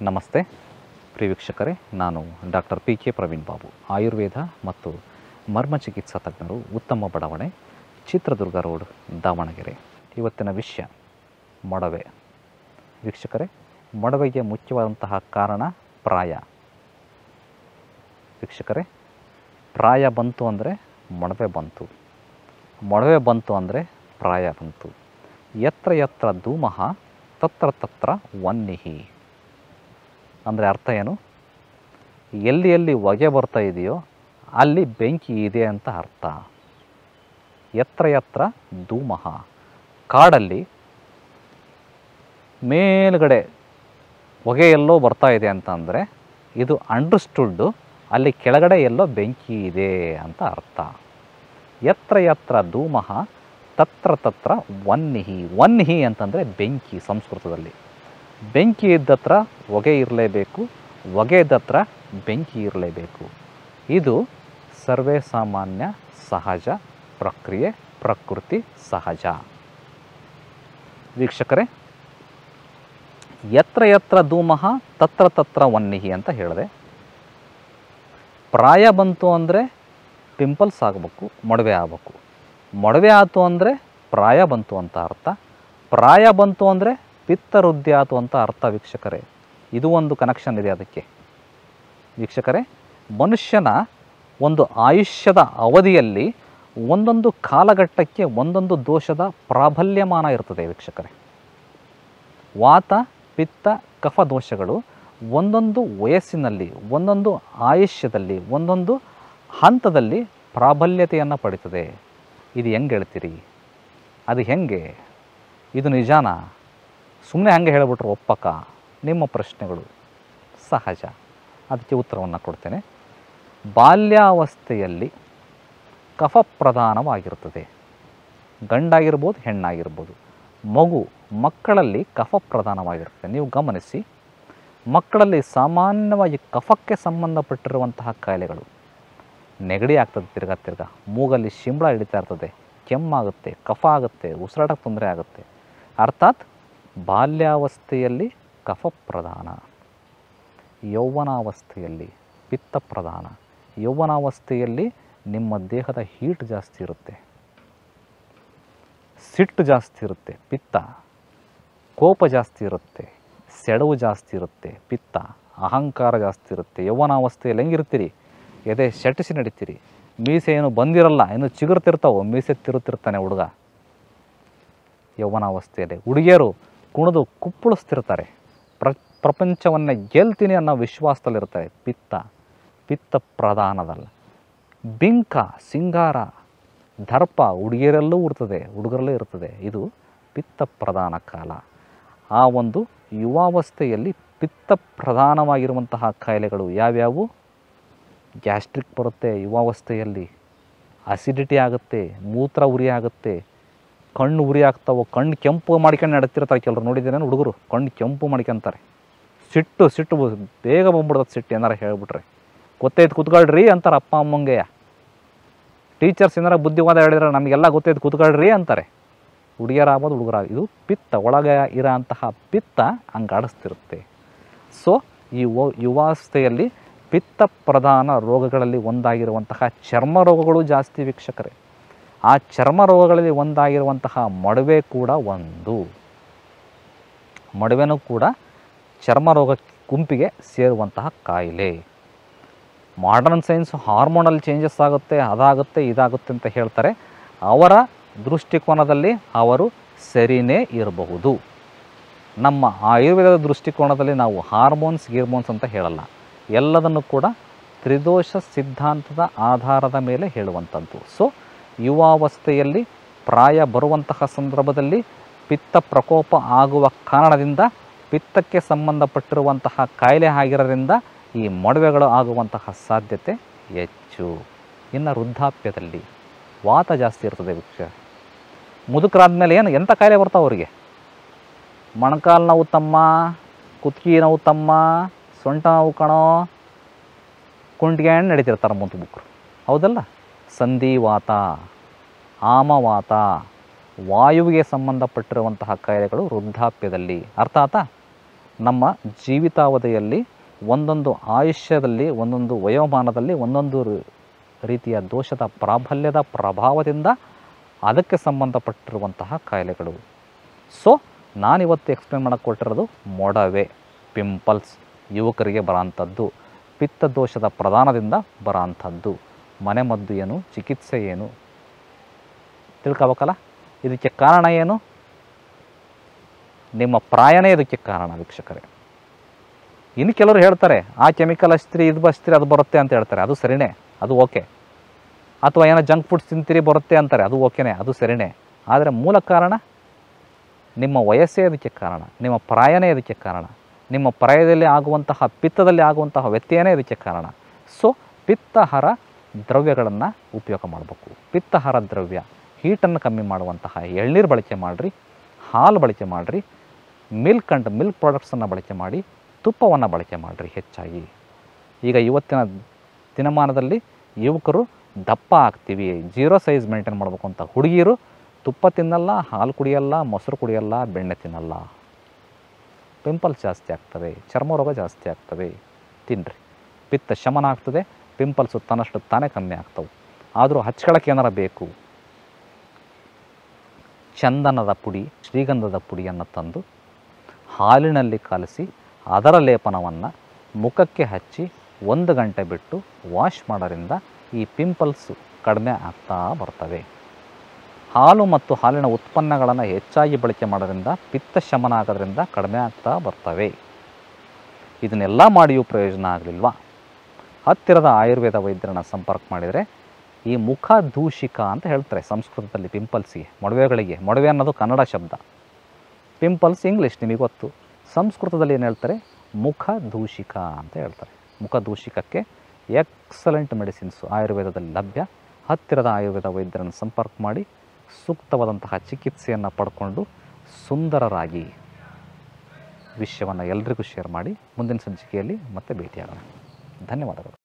ನಮಸ್ತೆ ಪ್ರಿಯ ವೀಕ್ಷಕರೇ ನಾನು doctor P K Praveen Babu Ayurveda ಮತ್ತು ಮರ್ಮ ಚಿಕಿತ್ಸಾ ತಜ್ಞರು ಉತ್ತಮ ಬಡಾವಣೆ ಚಿತ್ರದುರ್ಗ ರೋಡ್ ದಾವಣಗೆರೆ ಇವತ್ತಿನ ವಿಷಯ ಮೊಡವೆ ವೀಕ್ಷಕರೇ ಮೊಡವೆಗೆ ಮುಖ್ಯವಾದಂತಹ ಕಾರಣ ಪ್ರಾಯ ವೀಕ್ಷಕರೇ ಪ್ರಾಯ ಬಂತು ಅಂದರೆ ಮೊಡವೆ ಬಂತು ಮೊಡವೆ ಬಂತು ಅಂದರೆ ಪ್ರಾಯ ಬಂತು ಯತ್ರ ಯತ್ರ ಧೂಮಃ ತತ್ರ ತತ್ರ ವನ್ನಿಹಿ ಅಂದರೆ ಅರ್ಥ ಏನು ಎಲ್ಲಿ ಎಲ್ಲಿ ಹೊಗೆ ಬರ್ತಾ ಇದೆಯೋ ಅಲ್ಲಿ ಬೆಂಕಿ ಇದೆ ಅಂತ ಅರ್ಥ ಯತ್ರ ಯತ್ರ ಧೂಮಃ ಕಾಡಲ್ಲಿ ಮೇಲ್ಗಡೆ ಹೊಗೆ ಎಲ್ಲೋ ಬರ್ತಾ ಇದೆ ಅಂತ ಅಂದರೆ ಇದು ಅಂಡರ್ಸ್ಟುಡ್ಡು ಅಲ್ಲಿ ಕೆಳಗಡೆ ಎಲ್ಲೋ ಬೆಂಕಿ ಇದೆ ಅಂತ ಅರ್ಥ ಯತ್ರ ಯತ್ರ ಧೂಮಃ ತತ್ರ ತತ್ರ ವನ್ನಿಹಿ ವನ್ನಿಹಿ ಅಂತಂದರೆ ಬೆಂಕಿ ಸಂಸ್ಕೃತದಲ್ಲಿ ಬೆಂಕಿ ಇದ್ದತ್ರ ಹೊಗೆ ಇರಲೇಬೇಕು ಹೊಗೆ ಇದ್ದತ್ರ ಬೆಂಕಿ ಇರಲೇಬೇಕು ಇದು ಸರ್ವೇ ಸಾಮಾನ್ಯ ಸಹಜ ಪ್ರಕ್ರಿಯೆ ಪ್ರಕೃತಿ ಸಹಜ ವೀಕ್ಷಕರೇ ಯತ್ರ ಯತ್ರ ಧೂಮಃ ತತ್ರ ತತ್ರ ವನ್ನಿಹಿ ಅಂತ ಹೇಳಿದೆ ಪ್ರಾಯ ಬಂತು ಅಂದರೆ ಪಿಂಪಲ್ಸ್ ಆಗಬೇಕು ಮೊಡವೆ ಆಗಬೇಕು ಮೊಡವೆ ಆಯಿತು ಅಂದರೆ ಪ್ರಾಯ ಬಂತು ಅಂತ ಅರ್ಥ ಪ್ರಾಯ ಬಂತು ಅಂದರೆ ಪಿತ್ತ ವೃದ್ಧಿ ಆಯಿತು ಅಂತ ಅರ್ಥ ವೀಕ್ಷಕರೇ ಇದು ಒಂದು ಕನೆಕ್ಷನ್ ಇದೆ ಅದಕ್ಕೆ ವೀಕ್ಷಕರೇ ಮನುಷ್ಯನ ಒಂದು ಆಯುಷ್ಯದ ಅವಧಿಯಲ್ಲಿ ಒಂದೊಂದು ಕಾಲಘಟ್ಟಕ್ಕೆ ಒಂದೊಂದು ದೋಷದ ಪ್ರಾಬಲ್ಯಮಾನ ಇರ್ತದೆ ವೀಕ್ಷಕರೇ ವಾತ ಪಿತ್ತ ಕಫ ದೋಷಗಳು ಒಂದೊಂದು ವಯಸ್ಸಿನಲ್ಲಿ ಒಂದೊಂದು ಆಯುಷ್ಯದಲ್ಲಿ ಒಂದೊಂದು ಹಂತದಲ್ಲಿ ಪ್ರಾಬಲ್ಯತೆಯನ್ನು ಪಡೀತದೆ ಇದು ಹೆಂಗೆ ಹೇಳ್ತೀರಿ ಅದು ಹೆಂಗೆ ಇದು ನಿಜಾನ ಸುಮ್ಮನೆ ಹಂಗೆ ಹೇಳಿಬಿಟ್ರು ಒಪ್ಪಕ ನಿಮ್ಮ ಪ್ರಶ್ನೆಗಳು ಸಹಜ ಅದಕ್ಕೆ ಉತ್ತರವನ್ನು ಕೊಡ್ತೇನೆ ಬಾಲ್ಯಾವಸ್ಥೆಯಲ್ಲಿ ಕಫ ಪ್ರಧಾನವಾಗಿರುತ್ತದೆ ಗಂಡಾಗಿರ್ಬೋದು ಹೆಣ್ಣಾಗಿರ್ಬೋದು ಮಗು ಮಕ್ಕಳಲ್ಲಿ ಕಫ ಪ್ರಧಾನವಾಗಿರುತ್ತೆ ನೀವು ಗಮನಿಸಿ ಮಕ್ಕಳಲ್ಲಿ ಸಾಮಾನ್ಯವಾಗಿ ಕಫಕ್ಕೆ ಸಂಬಂಧಪಟ್ಟಿರುವಂತಹ ಕಾಯಿಲೆಗಳು ನೆಗಡಿ ಆಗ್ತದೆ ತಿರ್ಗಾ ತಿರ್ಗಾ ಮೂಗಲ್ಲಿ ಶಿಂಬಳ ಹಿಡಿತಾ ಇರ್ತದೆ ಕೆಮ್ಮಾಗುತ್ತೆ ಕಫ ಆಗುತ್ತೆ ಉಸಿರಾಟಕ್ಕೆ ತೊಂದರೆ ಆಗುತ್ತೆ ಅರ್ಥಾತ್ ಬಾಲ್ಯಾವಸ್ಥೆಯಲ್ಲಿ ಕಫ ಪ್ರಧಾನ ಯೌವನಾವಸ್ಥೆಯಲ್ಲಿ ಪಿತ್ತ ಪ್ರಧಾನ ಯೌವನಾವಸ್ಥೆಯಲ್ಲಿ ನಿಮ್ಮ ದೇಹದ ಹೀಟ್ ಜಾಸ್ತಿ ಇರುತ್ತೆ ಸಿಟ್ಟು ಜಾಸ್ತಿ ಇರುತ್ತೆ ಪಿತ್ತ ಕೋಪ ಜಾಸ್ತಿ ಇರುತ್ತೆ ಸೆಡವು ಜಾಸ್ತಿ ಇರುತ್ತೆ ಪಿತ್ತ ಅಹಂಕಾರ ಜಾಸ್ತಿ ಇರುತ್ತೆ ಯೌವನಾವಸ್ಥೆಯಲ್ಲಿ ಹೆಂಗಿರ್ತೀರಿ ಎದೆ ಶಟಿಸಿ ನಡಿತೀರಿ ಮೀಸೆ ಏನು ಬಂದಿರಲ್ಲ ಇನ್ನು ಚಿಗುರ್ತಿರ್ತಾವೆ ಮೀಸೆ ತಿರುತ್ತಿರ್ತಾನೆ ಹುಡುಗ ಯೌವನಾವಸ್ಥೆಯಲ್ಲಿ ಹುಡುಗಿಯರು ಕುಣಿದು ಕುಪ್ಪಳಿಸ್ತಿರ್ತಾರೆ ಪ್ರ ಪ್ರಪಂಚವನ್ನು ಗೆಲ್ತೀನಿ ಅನ್ನೋ ವಿಶ್ವಾಸದಲ್ಲಿರ್ತಾರೆ ಪಿತ್ತ ಪಿತ್ತ ಪ್ರಧಾನದಲ್ಲ ಬಿಂಕ ಸಿಂಗಾರ ದರ್ಪ ಹುಡುಗಿಯರಲ್ಲೂ ಇರ್ತದೆ ಹುಡುಗರಲ್ಲೂ ಇರ್ತದೆ ಇದು ಪಿತ್ತ ಪ್ರಧಾನ ಕಾಲ ಆ ಒಂದು ಯುವಾವಸ್ಥೆಯಲ್ಲಿ ಪಿತ್ತ ಪ್ರಧಾನವಾಗಿರುವಂತಹ ಕಾಯಿಲೆಗಳು ಯಾವ್ಯಾವು ಗ್ಯಾಸ್ಟ್ರಿಕ್ ಬರುತ್ತೆ ಯುವಾವಸ್ಥೆಯಲ್ಲಿ ಅಸಿಡಿಟಿ ಆಗುತ್ತೆ ಮೂತ್ರ ಉರಿ ಆಗುತ್ತೆ ಕಣ್ಣು ಉರಿ ಆಗ್ತಾವೆ ಕಣ್ಣು ಕೆಂಪು ಮಾಡ್ಕೊಂಡು ನಡೀತಿರ್ತಾರೆ ಕೆಲವರು ನೋಡಿದ್ದೇನೆ ಹುಡುಗರು ಕಣ್ಣು ಕೆಂಪು ಮಾಡ್ಕೊಂತಾರೆ ಸಿಟ್ಟು ಸಿಟ್ಟು ಬ- ಬೇಗ ಬಂದ್ಬಿಡ್ತದೆ ಸಿಟ್ಟು ಏನಾರು ಹೇಳ್ಬಿಟ್ರೆ ಗೊತ್ತೈತೆ ಕೂತ್ಕೊಳ್ರಿ ಅಂತಾರೆ ಅಪ್ಪ ಅಮ್ಮಂಗೆ ಟೀಚರ್ಸ್ ಏನಾರ ಬುದ್ಧಿವಾದ ಹೇಳಿದ್ರೆ ನಮಗೆಲ್ಲ ಗೊತ್ತೈತೆ ಕೂತ್ಕೊಳ್ರಿ ಅಂತಾರೆ ಹುಡುಗಿಯರಾಗ್ಬೋದು ಹುಡುಗರ ಇದು ಪಿತ್ತ ಒಳಗೆ ಇರೋ ಅಂತಹ ಪಿತ್ತ ಹಂಗೆ ಆಡಿಸ್ತಿರುತ್ತೆ ಸೊ ಈ ವ- ಯುವಾವಸ್ಥೆಯಲ್ಲಿ ಪಿತ್ತ ಪ್ರಧಾನ ರೋಗಗಳಲ್ಲಿ ಒಂದಾಗಿರುವಂತಹ ಚರ್ಮ ರೋಗಗಳು ಜಾಸ್ತಿ ವೀಕ್ಷಕರೇ ಆ ಚರ್ಮ ರೋಗಗಳಲ್ಲಿ ಒಂದಾಗಿರುವಂತಹ ಮೊಡವೆ ಕೂಡ ಒಂದು ಮೊಡವೆನೂ ಕೂಡ ಚರ್ಮ ರೋಗ ಗುಂಪಿಗೆ ಸೇರುವಂತಹ ಕಾಯಿಲೆ ಮಾಡರ್ನ್ ಸೈನ್ಸ್ ಹಾರ್ಮೋನಲ್ ಚೇಂಜಸ್ ಆಗುತ್ತೆ ಅದಾಗುತ್ತೆ ಇದಾಗುತ್ತೆ ಅಂತ ಹೇಳ್ತಾರೆ ಅವರ ದೃಷ್ಟಿಕೋನದಲ್ಲಿ ಅವರು ಸರಿನೇ ಇರಬಹುದು ನಮ್ಮ ಆಯುರ್ವೇದದ ದೃಷ್ಟಿಕೋನದಲ್ಲಿ ನಾವು ಹಾರ್ಮೋನ್ಸ್ ಗೀರ್ಮೋನ್ಸ್ ಅಂತ ಹೇಳಲ್ಲ ಎಲ್ಲದನ್ನು ಕೂಡ ತ್ರಿದೋಷ ಸಿದ್ಧಾಂತದ ಆಧಾರದ ಮೇಲೆ ಹೇಳುವಂಥದ್ದು ಸೊ ಯುವಾವಸ್ಥೆಯಲ್ಲಿ ಪ್ರಾಯ ಬರುವಂತಹ ಸಂದರ್ಭದಲ್ಲಿ ಪಿತ್ತ ಪ್ರಕೋಪ ಆಗುವ ಕಾರಣದಿಂದ ಪಿತ್ತಕ್ಕೆ ಸಂಬಂಧಪಟ್ಟಿರುವಂತಹ ಕಾಯಿಲೆ ಆಗಿರೋದ್ರಿಂದ ಈ ಮೊಡವೆಗಳು ಆಗುವಂತಹ ಸಾಧ್ಯತೆ ಹೆಚ್ಚು ಇನ್ನು ವೃದ್ಧಾಪ್ಯದಲ್ಲಿ ವಾತ ಜಾಸ್ತಿ ಇರ್ತದೆ ವೀಕ್ಷ ಮುದುಕರಾದ್ಮೇಲೆ ಏನು ಎಂಥ ಕಾಯಿಲೆ ಬರ್ತಾವೆ ಅವರಿಗೆ ಮೊಣಕಾಲು ನೋವು ತಮ್ಮ ಕುತ್ತಿಗೆ ನೋವು ತಮ್ಮ ಸೊಂಟ ನೋವು ಕಣೋ ಕುಂಟ್ಗ್ಯಾಂಡ್ ನಡೀತಿರ್ತಾರೆ ಮುದುಬುಕ್ರು ಹೌದಲ್ಲ ಸಂಧಿವಾತ ಆಮವಾತ ವಾಯುವಿಗೆ ಸಂಬಂಧಪಟ್ಟಿರುವಂತಹ ಕಾಯಿಲೆಗಳು ವೃದ್ಧಾಪ್ಯದಲ್ಲಿ ಅರ್ಥ ಆತಾ ನಮ್ಮ ಜೀವಿತಾವಧಿಯಲ್ಲಿ ಒಂದೊಂದು ಆಯುಷ್ಯದಲ್ಲಿ ಒಂದೊಂದು ವಯೋಮಾನದಲ್ಲಿ ಒಂದೊಂದು ರ- ರೀತಿಯ ದೋಷದ ಪ್ರಾಬಲ್ಯದ ಪ್ರಭಾವದಿಂದ ಅದಕ್ಕೆ ಸಂಬಂಧಪಟ್ಟಿರುವಂತಹ ಕಾಯಿಲೆಗಳು ಸೊ ನಾನಿವತ್ತು ಎಕ್ಸ್ಪ್ಲೇನ್ ಮಾಡೋಕ್ಕೆ ಕೊಟ್ಟಿರೋದು ಮೊಡವೆ ಪಿಂಪಲ್ಸ್ ಯುವಕರಿಗೆ ಬರೋಂಥದ್ದು ಪಿತ್ತದೋಷದ ಪ್ರಧಾನದಿಂದ ಬರೋಂಥದ್ದು ಮನೆಮದ್ದು ಏನು ಚಿಕಿತ್ಸೆ ಏನು ತಿಳ್ಕೊಬೇಕಲ್ಲ ಇದಕ್ಕೆ ಕಾರಣ ಏನು ನಿಮ್ಮ ಪ್ರಾಯನೇ ಇದಕ್ಕೆ ಕಾರಣ ವೀಕ್ಷಕರೇ ಇನ್ನು ಕೆಲವರು ಹೇಳ್ತಾರೆ ಆ ಕೆಮಿಕಲ್ ಹಚ್ತೀರಿ ಇದು ಬಸ್ತೀರಿ ಅದು ಬರುತ್ತೆ ಅಂತ ಹೇಳ್ತಾರೆ ಅದು ಸರಿನೇ ಅದು ಓಕೆ ಅಥವಾ ಏನೋ ಜಂಕ್ ಫುಡ್ಸ್ ತಿಂತೀರಿ ಬರುತ್ತೆ ಅಂತಾರೆ ಅದು ಓಕೆನೇ ಅದು ಸರಿನೇ ಆದರೆ ಮೂಲ ಕಾರಣ ನಿಮ್ಮ ವಯಸ್ಸೇ ಅದಕ್ಕೆ ಕಾರಣ ನಿಮ್ಮ ಪ್ರಾಯನೇ ಇದಕ್ಕೆ ಕಾರಣ ನಿಮ್ಮ ಪ್ರಾಯದಲ್ಲಿ ಆಗುವಂತಹ ಪಿತ್ತದಲ್ಲಿ ಆಗುವಂತಹ ವ್ಯತ್ಯಯನೇ ಇದಕ್ಕೆ ಕಾರಣ ಸೊ ಪಿತ್ತಹರ ದ್ರವ್ಯಗಳನ್ನು ಉಪಯೋಗ ಮಾಡಬೇಕು ಪಿತ್ತಹರ ದ್ರವ್ಯ ಹೀಟನ್ನು ಕಮ್ಮಿ ಮಾಡುವಂತಹ ಎಳ್ನೀರು ಬಳಕೆ ಮಾಡಿರಿ ಹಾಲು ಬಳಕೆ ಮಾಡಿರಿ ಮಿಲ್ಕ್ ಆ್ಯಂಡ್ ಮಿಲ್ಕ್ ಪ್ರಾಡಕ್ಟ್ಸನ್ನು ಬಳಕೆ ಮಾಡಿ ತುಪ್ಪವನ್ನು ಬಳಕೆ ಮಾಡಿರಿ ಹೆಚ್ಚಾಗಿ ಈಗ ಇವತ್ತಿನ ದಿನಮಾನದಲ್ಲಿ ಯುವಕರು ದಪ್ಪ ಆಗ್ತೀವಿ ಜೀರೋ ಸೈಜ್ ಮೇಂಟೈನ್ ಮಾಡಬೇಕು ಅಂತ ಹುಡುಗಿಯರು ತುಪ್ಪ ತಿನ್ನಲ್ಲ ಹಾಲು ಕುಡಿಯಲ್ಲ ಮೊಸರು ಕುಡಿಯಲ್ಲ ಬೆಣ್ಣೆ ತಿನ್ನಲ್ಲ ಪಿಂಪಲ್ಸ್ ಜಾಸ್ತಿ ಆಗ್ತವೆ ಚರ್ಮ ರೋಗ ಜಾಸ್ತಿ ಆಗ್ತವೆ ತಿನ್ನಿರಿ ಪಿತ್ತ ಶಮನ ಆಗ್ತದೆ ಪಿಂಪಲ್ಸು ತನ್ನಷ್ಟು ತಾನೇ ಕಮ್ಮಿ ಆಗ್ತವೆ ಆದರೂ ಹಚ್ಕೊಳಕ್ಕೆ ಏನಾರ ಬೇಕು ಚಂದನದ ಪುಡಿ ಶ್ರೀಗಂಧದ ಪುಡಿಯನ್ನು ತಂದು ಹಾಲಿನಲ್ಲಿ ಕಲಸಿ ಅದರ ಲೇಪನವನ್ನು ಮುಖಕ್ಕೆ ಹಚ್ಚಿ ಒಂದು ಗಂಟೆ ಬಿಟ್ಟು ವಾಶ್ ಮಾಡೋದ್ರಿಂದ ಈ ಪಿಂಪಲ್ಸು ಕಡಿಮೆ ಆಗ್ತಾ ಬರ್ತವೆ ಹಾಲು ಮತ್ತು ಹಾಲಿನ ಉತ್ಪನ್ನಗಳನ್ನು ಹೆಚ್ಚಾಗಿ ಬಳಕೆ ಮಾಡೋದ್ರಿಂದ ಪಿತ್ತ ಶಮನ ಆಗೋದ್ರಿಂದ ಕಡಿಮೆ ಆಗ್ತಾ ಬರ್ತವೆ ಇದನ್ನೆಲ್ಲ ಮಾಡಿಯೂ ಪ್ರಯೋಜನ ಆಗಲಿಲ್ವಾ ಹತ್ತಿರದ ಆಯುರ್ವೇದ ವೈದ್ಯರನ್ನ ಸಂಪರ್ಕ ಮಾಡಿದರೆ ಈ ಮುಖ ದೂಷಿಕ ಅಂತ ಹೇಳ್ತಾರೆ ಸಂಸ್ಕೃತದಲ್ಲಿ ಪಿಂಪಲ್ಸ್ಗೆ ಮೊಡವೆಗಳಿಗೆ ಮೊಡವೆ ಅನ್ನೋದು ಕನ್ನಡ ಶಬ್ದ ಪಿಂಪಲ್ಸ್ ಇಂಗ್ಲೀಷ್ ನಿಮಗೆ ಗೊತ್ತು ಸಂಸ್ಕೃತದಲ್ಲಿ ಏನು ಹೇಳ್ತಾರೆ ಮುಖ ದೂಷಿಕ ಅಂತ ಹೇಳ್ತಾರೆ ಮುಖ ದೂಷಿಕಕ್ಕೆ ಎಕ್ಸಲೆಂಟ್ ಮೆಡಿಸಿನ್ಸು ಆಯುರ್ವೇದದಲ್ಲಿ ಲಭ್ಯ ಹತ್ತಿರದ ಆಯುರ್ವೇದ ವೈದ್ಯರನ್ನು ಸಂಪರ್ಕ ಮಾಡಿ ಸೂಕ್ತವಾದಂತಹ ಚಿಕಿತ್ಸೆಯನ್ನು ಪಡ್ಕೊಂಡು ಸುಂದರರಾಗಿ ವಿಷಯವನ್ನು ಎಲ್ರಿಗೂ ಶೇರ್ ಮಾಡಿ ಮುಂದಿನ ಸಂಚಿಕೆಯಲ್ಲಿ ಮತ್ತೆ ಭೇಟಿಯಾಗೋಣ ಧನ್ಯವಾದಗಳು